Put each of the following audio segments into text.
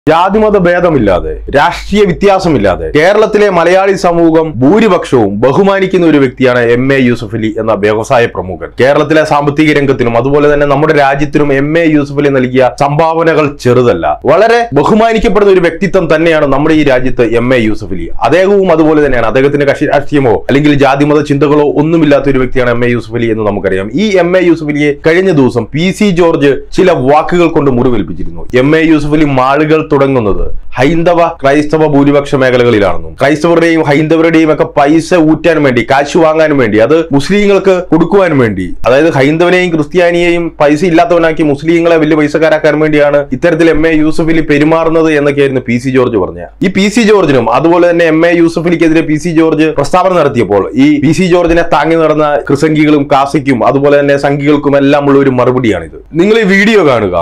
ജാതിമത ഭേദമില്ലാതെ രാഷ്ട്രീയ വ്യത്യാസമില്ലാതെ കേരളത്തിലെ മലയാളി സമൂഹം ഭൂരിപക്ഷവും ബഹുമാനിക്കുന്ന ഒരു വ്യക്തിയാണ് എം എ യൂസഫ് അലി എന്ന വ്യവസായ പ്രമുഖൻ കേരളത്തിലെ സാമ്പത്തിക രംഗത്തിനും അതുപോലെ തന്നെ നമ്മുടെ രാജ്യത്തിനും എം എ യൂസഫ് അലി നൽകിയ സംഭാവനകൾ ചെറുതല്ല വളരെ ബഹുമാനിക്കപ്പെടുന്ന ഒരു വ്യക്തിത്വം തന്നെയാണ് നമ്മുടെ ഈ രാജ്യത്ത് എം എ യൂസഫ് അലി അദ്ദേഹവും അതുപോലെ തന്നെയാണ് അദ്ദേഹത്തിന്റെ കക്ഷി രാഷ്ട്രീയമോ അല്ലെങ്കിൽ ജാതിമത ചിന്തകളോ ഒന്നുമില്ലാത്ത ഒരു വ്യക്തിയാണ് എം എ യൂസഫ് അലി എന്ന് നമുക്കറിയാം ഈ എം എ യൂസഫ് അലിയെ കഴിഞ്ഞ ദിവസം പി സി ജോർജ് ചില വാക്കുകൾ കൊണ്ട് മുറിവേൽപ്പിച്ചിരുന്നു എം എ യൂസഫ് അലി മാളുകൾ തുടങ്ങുന്നത് ഹൈന്ദവ ക്രൈസ്തവ ഭൂരിപക്ഷ മേഖലകളിലാണെന്നും ക്രൈസ്തവരുടെയും ഹൈന്ദവരുടെയും ഒക്കെ പൈസ ഊറ്റാൻ വേണ്ടി കാശ് വാങ്ങാൻ വേണ്ടി അത് മുസ്ലിങ്ങൾക്ക് കൊടുക്കുവാൻ വേണ്ടി അതായത് ഹൈന്ദവനെയും ക്രിസ്ത്യാനിയെയും പൈസ ഇല്ലാത്തവനാക്കി മുസ്ലിങ്ങളെ വലിയ പൈസക്കാരാക്കാൻ വേണ്ടിയാണ് ഇത്തരത്തിൽ എം എ യൂസഫ് അലി പെരുമാറുന്നത് എന്നൊക്കെയായിരുന്നു പി സി ജോർജ് പറഞ്ഞ ഈ പി സി ജോർജിനും അതുപോലെ തന്നെ എം എ യൂസഫ് അലിക്കെതിരെ പി സി ജോർജ് പ്രസ്താവന നടത്തിയപ്പോൾ ഈ പി സി ജോർജിനെ താങ്ങി നടന്ന ക്രിസംഗികളും കാസിക്കും അതുപോലെ തന്നെ സംഘികൾക്കും എല്ലാം ഉള്ള ഒരു മറുപടിയാണിത് നിങ്ങൾ ഈ വീഡിയോ കാണുക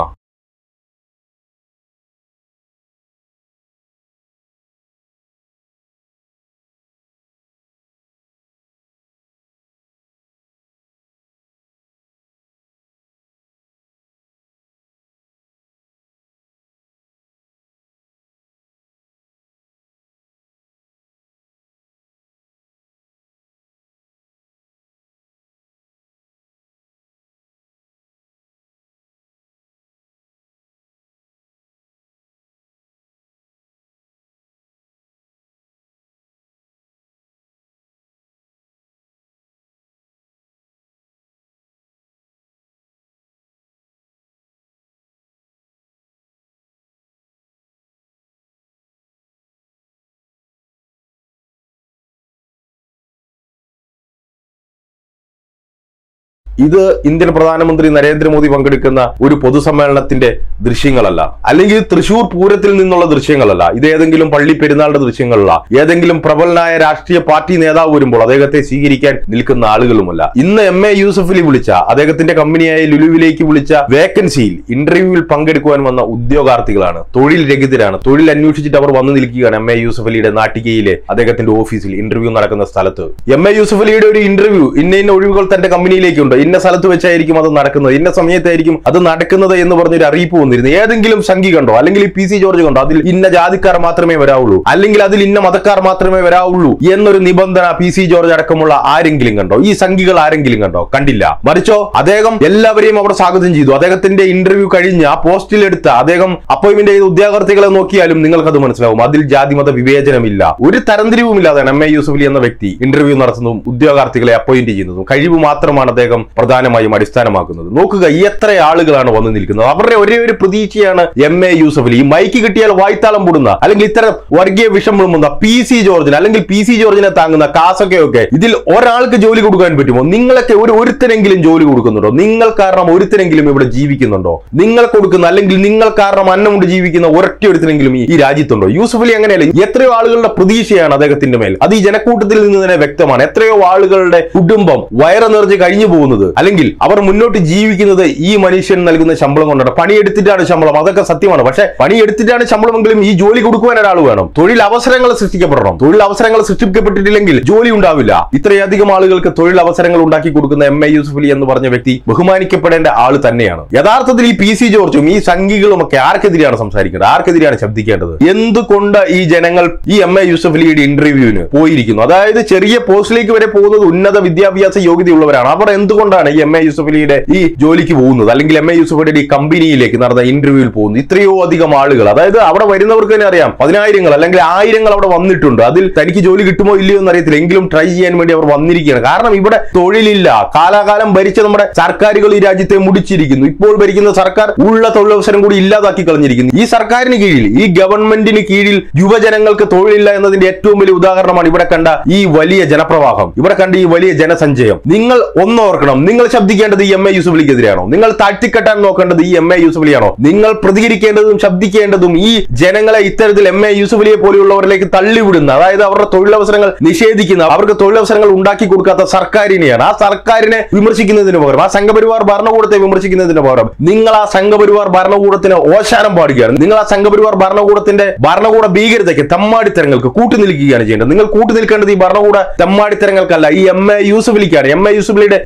ഇത് ഇന്ത്യൻ പ്രധാനമന്ത്രി നരേന്ദ്രമോദി പങ്കെടുക്കുന്ന ഒരു പൊതുസമ്മേളനത്തിന്റെ ദൃശ്യങ്ങളല്ല അല്ലെങ്കിൽ തൃശൂർ പൂരത്തിൽ നിന്നുള്ള ദൃശ്യങ്ങളല്ല ഇത് ഏതെങ്കിലും പള്ളി പെരുന്നാളിന്റെ ദൃശ്യങ്ങളല്ല ഏതെങ്കിലും പ്രബലനായ രാഷ്ട്രീയ പാർട്ടി നേതാവ് വരുമ്പോൾ അദ്ദേഹത്തെ സ്വീകരിക്കാൻ നിൽക്കുന്ന ആളുകളുമല്ല ഇന്ന് എം എ യൂസഫലി വിളിച്ച അദ്ദേഹത്തിന്റെ കമ്പനിയായ ലുലുവിലേക്ക് വിളിച്ച വേക്കൻസിയിൽ ഇന്റർവ്യൂവിൽ പങ്കെടുക്കുവാൻ വന്ന ഉദ്യോഗാർത്ഥികളാണ് തൊഴിൽ രഹിതരാണ് തൊഴിൽ അന്വേഷിച്ചിട്ട് അവർ വന്നു നിൽക്കുകയാണ് എം എ യൂസഫ് അലിയുടെ നാട്ടികയിലെ അദ്ദേഹത്തിന്റെ ഓഫീസിൽ ഇന്റർവ്യൂ നടക്കുന്ന സ്ഥലത്ത് എം എ യൂസഫ് അലിയുടെ ഒരു ഇന്റർവ്യൂ ഇന്ന ഇന്ന ഒഴിവുകൾ തന്റെ കമ്പനിയിലേക്കുണ്ട് ഇന്ന സ്ഥലത്ത് വെച്ചായിരിക്കും അത് നടക്കുന്നത് ഇന്ന സമയത്തായിരിക്കും അത് നടക്കുന്നത് എന്ന് പറഞ്ഞൊരു അറിയിപ്പ് വന്നിരുന്നു ഏതെങ്കിലും സംഖ്യ കണ്ടോ അല്ലെങ്കിൽ ഈ പി സി ജോർജ് കണ്ടോ അതിൽ ഇന്ന ജാതിക്കാർ മാത്രമേ വരാവുള്ളൂ അല്ലെങ്കിൽ അതിൽ ഇന്ന മതക്കാർ മാത്രമേ വരാവുള്ളൂ എന്നൊരു നിബന്ധന പി സി ജോർജ് അടക്കമുള്ള ആരെങ്കിലും കണ്ടോ ഈ സംഖ്യകൾ ആരെങ്കിലും കണ്ടോ കണ്ടില്ല മറിച്ചോ അദ്ദേഹം എല്ലാവരെയും അവിടെ സ്വാഗതം ചെയ്തു അദ്ദേഹത്തിന്റെ ഇന്റർവ്യൂ കഴിഞ്ഞ് ആ പോസ്റ്റിൽ എടുത്ത അദ്ദേഹം അപ്പോയിന്റ്മെന്റ് ചെയ്ത ഉദ്യോഗാർത്ഥികളെ നോക്കിയാലും നിങ്ങൾക്കത് മനസ്സിലാവും അതിൽ ജാതിമത വിവേചനമില്ല ഒരു തരംതിരിവുമില്ലാതെയാണ് എം എ യൂസഫ് അലി എന്ന വ്യക്തി ഇന്റർവ്യൂ നടത്തുന്നതും ഉദ്യോഗാർത്ഥികളെ അപ്പോയിന്റ് ചെയ്യുന്നതും കഴിവ് മാത്രമാണ് അദ്ദേഹം പ്രധാനമായും അടിസ്ഥാനമാക്കുന്നത് നോക്കുക എത്ര ആളുകളാണ് വന്നു നിൽക്കുന്നത് അവരുടെ ഒരേ ഒരു പ്രതീക്ഷയാണ് എം എ യൂസഫ് അലി ഈ മൈക്ക് കിട്ടിയാൽ വായ്ത്താളം പൂടുന്ന അല്ലെങ്കിൽ ഇത്തരം വർഗീയ വിഷം വിളുമ്പുന്ന പി സി ജോർജിന് അല്ലെങ്കിൽ പി സി ജോർജിനെ താങ്ങുന്ന കാസൊക്കെയൊക്കെ ഇതിൽ ഒരാൾക്ക് ജോലി കൊടുക്കാൻ പറ്റുമോ നിങ്ങളൊക്കെ ഒരു ഒരുത്തരെങ്കിലും ജോലി കൊടുക്കുന്നുണ്ടോ നിങ്ങൾ കാരണം ഒരുത്തരെങ്കിലും ഇവിടെ ജീവിക്കുന്നുണ്ടോ നിങ്ങൾ കൊടുക്കുന്ന അല്ലെങ്കിൽ നിങ്ങൾ കാരണം അന്നം കൊണ്ട് ജീവിക്കുന്ന ഒരൊറ്റ ഒരുത്തരെങ്കിലും ഈ ഈ രാജ്യത്തുണ്ടോ യൂസഫ് അലി അങ്ങനെയല്ല എത്രയോ ആളുകളുടെ പ്രതീക്ഷയാണ് അദ്ദേഹത്തിന്റെ മേൽ അത് ഈ ജനക്കൂട്ടത്തിൽ നിന്ന് തന്നെ വ്യക്തമാണ് എത്രയോ ആളുകളുടെ കുടുംബം വയറ് നിറഞ്ഞ് കഴിഞ്ഞു പോകുന്നത് അല്ലെങ്കിൽ അവർ മുന്നോട്ട് ജീവിക്കുന്നത് ഈ മനുഷ്യൻ നൽകുന്ന ശമ്പളം കൊണ്ടാണ് പണിയെടുത്തിട്ടാണ് ശമ്പളം അതൊക്കെ സത്യമാണ് പക്ഷെ പണിയെടുത്തിട്ടാണ് ശമ്പളമെങ്കിലും ഈ ജോലി കൊടുക്കുവാൻ ഒരാൾ വേണം തൊഴിൽ അവസരങ്ങൾ സൃഷ്ടിക്കപ്പെടണം തൊഴിൽ അവസരങ്ങൾ സൃഷ്ടിക്കപ്പെട്ടിട്ടില്ലെങ്കിൽ ജോലി ഉണ്ടാവില്ല ഇത്രയധികം ആളുകൾക്ക് തൊഴിൽ അവസരങ്ങൾ ഉണ്ടാക്കി കൊടുക്കുന്ന എം എ യൂസഫ് അലി എന്ന് പറഞ്ഞ വ്യക്തി ബഹുമാനിക്കപ്പെടേണ്ട ആള് തന്നെയാണ് യഥാർത്ഥത്തിൽ ഈ പി സി ജോർജും ഈ സംഘികളും ഒക്കെ ആർക്കെതിരെയാണ് സംസാരിക്കേണ്ടത് ആർക്കെതിരെയാണ് ശബ്ദിക്കേണ്ടത് എന്തുകൊണ്ട് ഈ ജനങ്ങൾ ഈ എം എ യൂസഫ് അലിയുടെ ഇന്റർവ്യൂവിന് പോയിരിക്കുന്നു അതായത് ചെറിയ പോസ്റ്റിലേക്ക് വരെ പോകുന്നത് ഉന്നത വിദ്യാഭ്യാസ യോഗ്യതയുള്ളവരാണ് അവർ എന്തുകൊണ്ടാണ് ഈ എം എ യൂസഫ് അലിയുടെ ഈ ജോലിക്ക് പോകുന്നത് അല്ലെങ്കിൽ എം എ യൂസഫ് അലിയുടെ ഈ കമ്പനിയിലേക്ക് നടന്ന ഇന്റർവ്യൂവിൽ പോകുന്നത് ഇത്രയോ അധികം ആളുകൾ അതായത് അവിടെ വരുന്നവർക്ക് തന്നെ അറിയാം പതിനായിരങ്ങൾ അല്ലെങ്കിൽ ആയിരങ്ങൾ അവിടെ വന്നിട്ടുണ്ട് അതിൽ തനിക്ക് ജോലി കിട്ടുമോ ഇല്ലയോ എന്ന് അറിയത്തില്ല എങ്കിലും ട്രൈ ചെയ്യാൻ വേണ്ടി അവർ വന്നിരിക്കുകയാണ് കാരണം ഇവിടെ തൊഴിലില്ല കാലാകാലം ഭരിച്ച നമ്മുടെ സർക്കാരുകൾ ഈ രാജ്യത്തെ മുടിച്ചിരിക്കുന്നു ഇപ്പോൾ ഭരിക്കുന്ന സർക്കാർ ഉള്ള തൊഴിലവസരം കൂടി ഇല്ലാതാക്കി കളഞ്ഞിരിക്കുന്നു ഈ സർക്കാരിന് കീഴിൽ ഈ ഗവൺമെന്റിന് കീഴിൽ യുവജനങ്ങൾക്ക് തൊഴിലില്ല എന്നതിന്റെ ഏറ്റവും വലിയ ഉദാഹരണമാണ് ഇവിടെ കണ്ട ഈ വലിയ ജനപ്രവാഹം ഇവിടെ കണ്ട ഈ വലിയ ജനസഞ്ചയം നിങ്ങൾ ഒന്നോർക്കണം നിങ്ങൾ ശബ്ദിക്കേണ്ടത് ഈ എം എ യൂസഫലിക്കെതിരെയാണോ നിങ്ങൾ താഴ്ത്തിക്കെട്ടാൻ നോക്കേണ്ടത് ഈ എം എ യൂസഫലിയാണോ നിങ്ങൾ പ്രതികരിക്കേണ്ടതും ശബ്ദിക്കേണ്ടതും ഈ ജനങ്ങളെ ഇത്തരത്തിൽ എം എ യൂസഫലിയെ പോലെയുള്ളവരിലേക്ക് തള്ളിവിടുന്ന അതായത് അവരുടെ തൊഴിലവസരങ്ങൾ നിഷേധിക്കുന്ന അവർക്ക് തൊഴിലവസരങ്ങൾ ഉണ്ടാക്കി കൊടുക്കാത്ത സർക്കാരിനെയാണ് ആ സർക്കാരിനെ വിമർശിക്കുന്നതിന് പകരം ആ സംഘപരിവാർ ഭരണകൂടത്തെ വിമർശിക്കുന്നതിന് പകരം നിങ്ങൾ ആ സംഘപരിവാർ ഭരണകൂടത്തിന് ഓശാനം പാടുകയാണ് നിങ്ങൾ ആ സംഘപരിവാർ ഭരണകൂടത്തിന്റെ ഭരണകൂട ഭീകരതയ്ക്ക് തെമ്മാടിത്തരങ്ങൾക്ക് കൂട്ടുനിൽക്കുകയാണ് ചെയ്യേണ്ടത് നിങ്ങൾ കൂട്ടുനിൽക്കേണ്ടത് ഈ ഭരണകൂട തെമ്മാടിത്തരങ്ങൾക്കല്ല ഈ എം എ യൂസഫലിക്കാണ് എം എ യൂസഫലിയുടെ ഇത്തരം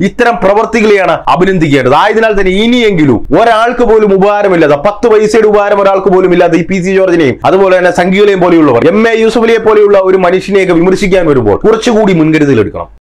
പ്രവർത്തികളെയാണ് അഭിനന്ദിക്കേണ്ടത് ആയതിനാൽ തന്നെ ഇനിയെങ്കിലും ഒരാൾക്ക് പോലും ഉപകാരമില്ലാതെ പത്ത് പൈസയുടെ ഉപകാരം ഒരാൾക്ക് പോലും ഇല്ലാതെ ഈ പി സി ജോർജിനെയും അതുപോലെ തന്നെ സംഘികളെയും പോലെയുള്ളവർ എം എ യൂസഫലിയെ പോലെയുള്ള ഒരു മനുഷ്യനെയൊക്കെ വിമർശിക്കാൻ വരുമ്പോൾ കുറച്ചുകൂടി മുൻകരുതൽ എടുക്കണം